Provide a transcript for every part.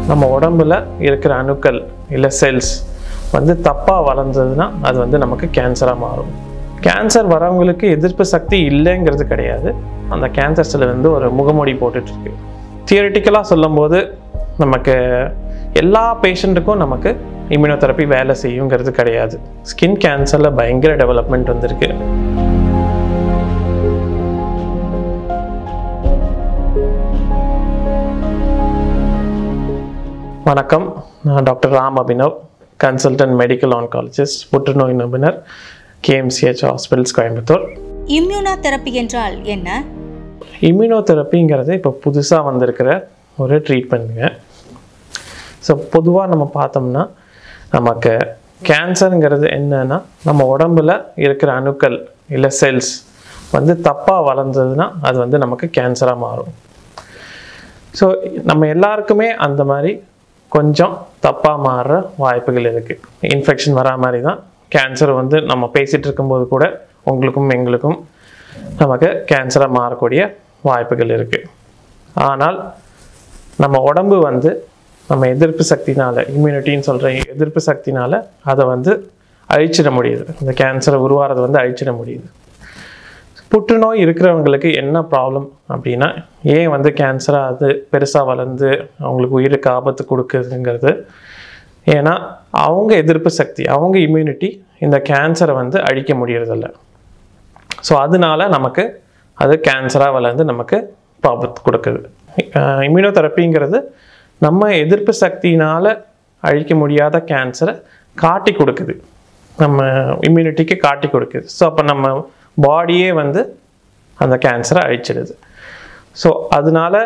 நம்ம உடம்புல இருக்கிற அணுக்கள் இல்லை செல்ஸ் வந்து தப்பாக வளர்ந்ததுன்னா அது வந்து நமக்கு கேன்சராக மாறும் கேன்சர் வரவங்களுக்கு எதிர்ப்பு சக்தி இல்லைங்கிறது கிடையாது அந்த கேன்சர் செல் வந்து ஒரு முகமூடி போட்டுட்ருக்கு தியரிட்டிக்கலாக சொல்லும்போது நமக்கு எல்லா பேஷண்ட்டுக்கும் நமக்கு இம்யூனோதெரப்பி வேலை செய்யுங்கிறது கிடையாது ஸ்கின் கேன்சரில் பயங்கர டெவலப்மெண்ட் வந்திருக்கு வணக்கம் நான் doctor Ram Abhinav consultant medical oncologist புற்றுநோய் நிபுணர் KMCH hospitals Coimbatore immunotherapy என்றால் என்ன இம்யூனோதெரப்பிங்கிறது இப்போ புதுசாக வந்திருக்கிற ஒரு ட்ரீட்மெண்ட்டுங்க ஸோ பொதுவாக நம்ம பார்த்தோம்னா நமக்கு கேன்சருங்கிறது என்னன்னா நம்ம உடம்புல இருக்கிற அணுக்கள் இல்லை செல்ஸ் வந்து தப்பாக வளர்ந்ததுன்னா அது வந்து நமக்கு கேன்சராக மாறும் ஸோ நம்ம எல்லாருக்குமே அந்த மாதிரி கொஞ்சம் தப்பாக மாறுற வாய்ப்புகள் இருக்குது இன்ஃபெக்ஷன் வரா மாதிரி தான் கேன்சர் வந்து நம்ம பேசிகிட்டு இருக்கும்போது கூட உங்களுக்கும் எங்களுக்கும் நமக்கு கேன்சராக மாறக்கூடிய வாய்ப்புகள் இருக்குது ஆனால் நம்ம உடம்பு வந்து நம்ம எதிர்ப்பு சக்தினால இம்யூனிட்டின்னு சொல்கிற எதிர்ப்பு சக்தினால அதை வந்து அழிச்சிட முடியுது இந்த கேன்சரை உருவாகிறத வந்து அழிச்சிட முடியுது புற்றுநோய் இருக்கிறவங்களுக்கு என்ன ப்ராப்ளம் அப்படின்னா ஏன் வந்து கேன்சராக அது பெருசாக வளர்ந்து அவங்களுக்கு உயிருக்கு ஆபத்து கொடுக்குதுங்கிறது ஏன்னா அவங்க எதிர்ப்பு சக்தி அவங்க இம்யூனிட்டி இந்த கேன்சரை வந்து அழிக்க முடியறதில்ல ஸோ அதனால நமக்கு அது கேன்சராக வளர்ந்து நமக்கு ஆபத்து கொடுக்குது இம்யூனோதெரப்பிங்கிறது நம்ம எதிர்ப்பு சக்தியினால் அழிக்க முடியாத கேன்சரை காட்டி கொடுக்குது நம்ம இம்யூனிட்டிக்கு காட்டி கொடுக்குது ஸோ அப்போ நம்ம பாடியே வந்து அந்த கேன்சரை அழிச்சிடுது ஸோ அதனால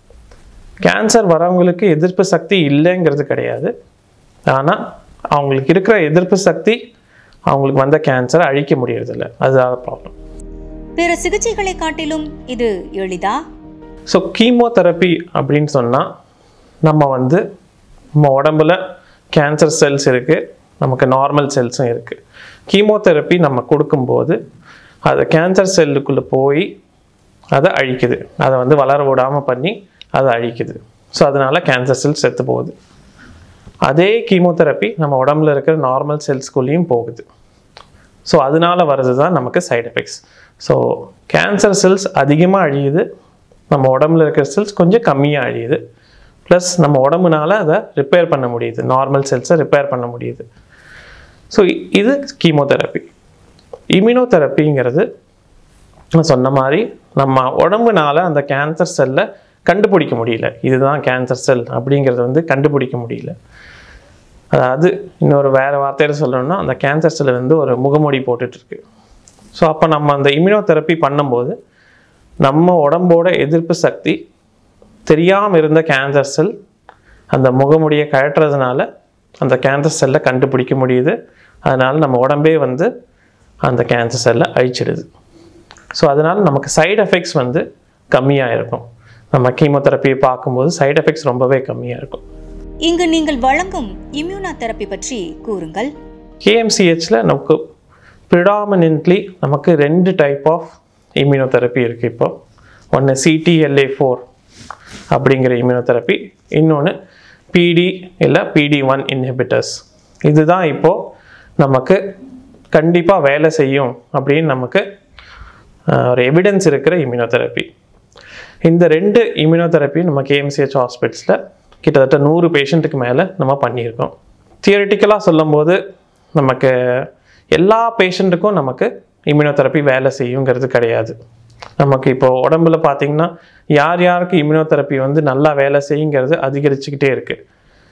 கேன்சர் வரவங்களுக்கு எதிர்ப்பு சக்தி இல்லைங்கிறது கிடையாது ஆனால் அவங்களுக்கு இருக்கிற எதிர்ப்பு சக்தி அவங்களுக்கு வந்த கேன்சரை அழிக்க முடியறதில்ல அதுதான் ப்ராப்ளம் பிற சிகிச்சைகளை காட்டிலும் இது எளிதா ஸோ கீமோதெரப்பி அப்படின்னு சொன்னால் நம்ம வந்து நம்ம உடம்புல கேன்சர் செல்ஸ் இருக்குது நமக்கு நார்மல் செல்ஸும் இருக்குது கீமோதெரப்பி நம்ம கொடுக்கும்போது அது கேன்சர் செல்லுக்குள்ளே போய் அதை அழிக்குது அதை வந்து வளர விடாமல் பண்ணி அதை அழிக்குது ஸோ அதனால் கேன்சர் செல் செத்து போகுது அதே கீமோதெரப்பி நம்ம உடம்புல இருக்கிற நார்மல் செல்ஸ்குள்ளேயும் போகுது ஸோ அதனால வர்றது தான் நமக்கு side effects so cancer cells அதிகமாக அழியுது நம்ம உடம்புல இருக்கிற செல்ஸ் கொஞ்சம் கம்மியாக அழியுது ப்ளஸ் நம்ம உடம்புனால அதை ரிப்பேர் பண்ண முடியுது நார்மல் செல்ஸை ரிப்பேர் பண்ண முடியுது ஸோ இது கீமோதெரப்பி இம்யூனோதெரப்பிங்கிறது நான் சொன்ன மாதிரி நம்ம உடம்புனால அந்த கேன்சர் செல்லை கண்டுபிடிக்க முடியல இதுதான் கேன்சர் செல் அப்படிங்கிறத வந்து கண்டுபிடிக்க முடியல அதாவது இன்னொரு வேறு வார்த்தையில் சொல்லணும்னா அந்த கேன்சர் செல் வந்து ஒரு முகமூடி போட்டுட்ருக்கு ஸோ அப்போ நம்ம அந்த இம்யூனோதெரப்பி பண்ணும்போது நம்ம உடம்போட எதிர்ப்பு சக்தி தெரியாமல் இருந்த கேன்சர் செல் அந்த முகமுடியை கழட்டுறதுனால அந்த கேன்சர் செல்லை கண்டுபிடிக்க முடியுது அதனால் நம்ம உடம்பே வந்து அந்த கேன்சர் செல்லை அழிச்சிடுது ஸோ அதனால் நமக்கு சைடு எஃபெக்ட்ஸ் வந்து கம்மியாக இருக்கும் நம்ம கீமோதெரப்பியை பார்க்கும்போது சைடு எஃபெக்ட்ஸ் ரொம்பவே கம்மியாக இருக்கும் இங்கு நீங்கள் வழங்கும் இம்யூனா தெரப்பி பற்றி கூறுங்கள் கேஎம்சிஹெச்சில் நமக்கு ப்ரிடாமினென்ட்லி நமக்கு ரெண்டு டைப் ஆஃப் இம்யூனோதெரப்பி இருக்குது இப்போ ஒன்று சிடிஎல்ஏ ஃபோர் அப்படிங்கிற இம்யூனோதெரப்பி இன்னொன்று பிடி இல்லை பிடி ஒன் இன்ஹிபிட்டர்ஸ் இதுதான் இப்போது நமக்கு கண்டிப்பாக வேலை செய்யும் அப்படின்னு நமக்கு ஆஹ், ஒரு எவிடன்ஸ் இருக்கிற இம்யூனோதெரப்பி இந்த ரெண்டு இம்யூனோதெரப்பி நம்ம கேஎம்சிஹெச் ஹாஸ்பிட்டல்ஸில் கிட்டத்தட்ட நூறு பேஷண்ட்டுக்கு மேலே நம்ம பண்ணியிருக்கோம் தியரிட்டிக்கலாக சொல்லும்போது நமக்கு எல்லா பேஷண்ட்டுக்கும் நமக்கு இம்யூனோதெரப்பி வேலை செய்யுங்கிறது கிடையாது நமக்கு இப்போ உடம்புல பார்த்தீங்கன்னா யார் யாருக்கு இம்யூனோதெரப்பி வந்து நல்லா வேலை செய்யுங்கிறது அதிகரிச்சுக்கிட்டே இருக்குது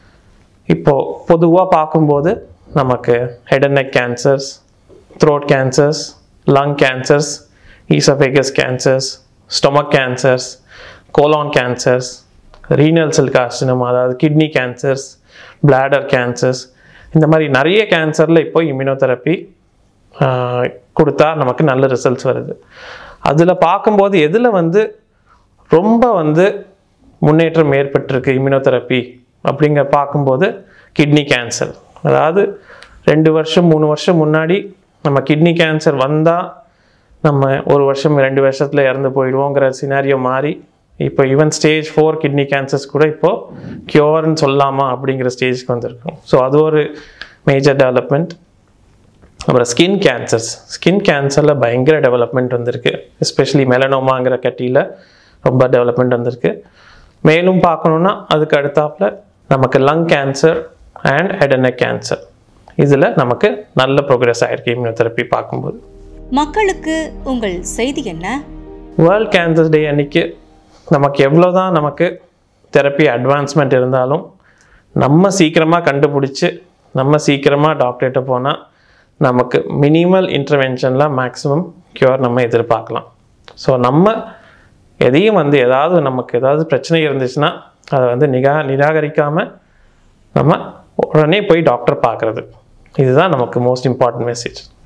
இப்போது பொதுவாக பார்க்கும்போது நமக்கு head and neck cancers throat cancers lung cancers oesophagus cancers stomach cancers colon cancers renal cell carcinoma அதாவது கிட்னி கேன்சர்ஸ் bladder கேன்சர்ஸ் இந்த மாதிரி நிறைய கேன்சரில் இப்போ இம்யூனோதெரப்பி கொடுத்தா நமக்கு நல்ல ரிசல்ட்ஸ் வருது அதில் பார்க்கும்போது எதில் வந்து ரொம்ப வந்து முன்னேற்றம் ஏற்பட்டிருக்கு இம்யூனோதெரப்பி அப்படிங்கிற பார்க்கும்போது கிட்னி கேன்சர் அதாவது ரெண்டு வருஷம் மூணு வருஷம் முன்னாடி நம்ம கிட்னி கேன்சர் வந்தால் நம்ம ஒரு வருஷம் ரெண்டு வருஷத்தில் இறந்து போயிடுவோங்கிற சினாரியோ மாறி இப்போ even stage four kidney cancers கூட இப்போது க்யூர்னு சொல்லலாமா அப்படிங்கிற ஸ்டேஜ்க்கு வந்திருக்கும் ஸோ அது ஒரு மேஜர் டெவலப்மெண்ட் அப்புறம் ஸ்கின் கேன்சர்ஸ் ஸ்கின் கேன்சரில் பயங்கர டெவலப்மெண்ட் வந்திருக்கு எஸ்பெஷலி மெலனோமாங்கிற கட்டியில் ரொம்ப டெவலப்மெண்ட் வந்திருக்கு மேலும் பார்க்கணுன்னா அதுக்கு அடுத்தாப்புல நமக்கு lung cancer and head and neck cancer இதில் நமக்கு நல்ல ப்ரோக்ரஸ் ஆயிருக்கு இம்யூனோதெரப்பி பார்க்கும்போது மக்களுக்கு உங்கள் செய்தி என்ன வேர்ல்ட் கேன்சர் டே அன்னைக்கு நமக்கு எவ்வளோ தான் நமக்கு தெரப்பி அட்வான்ஸ்மெண்ட் இருந்தாலும் நம்ம சீக்கிரமாக கண்டுபிடிச்சி நம்ம சீக்கிரமாக டாக்டர்கிட்ட போனால் நமக்கு மினிமல் இன்டர்வென்ஷனில் மேக்ஸிமம் க்யூர் நம்ம எதிர்பார்க்கலாம் ஸோ நம்ம எதையும் வந்து ஏதாவது நமக்கு ஏதாவது பிரச்சனை இருந்துச்சுன்னா அதை வந்து நிகா நிராகரிக்காமல் நம்ம உடனே போய் டாக்டர் பார்க்குறது இதுதான் நமக்கு மோஸ்ட் இம்பார்ட்டன்ட் மெசேஜ்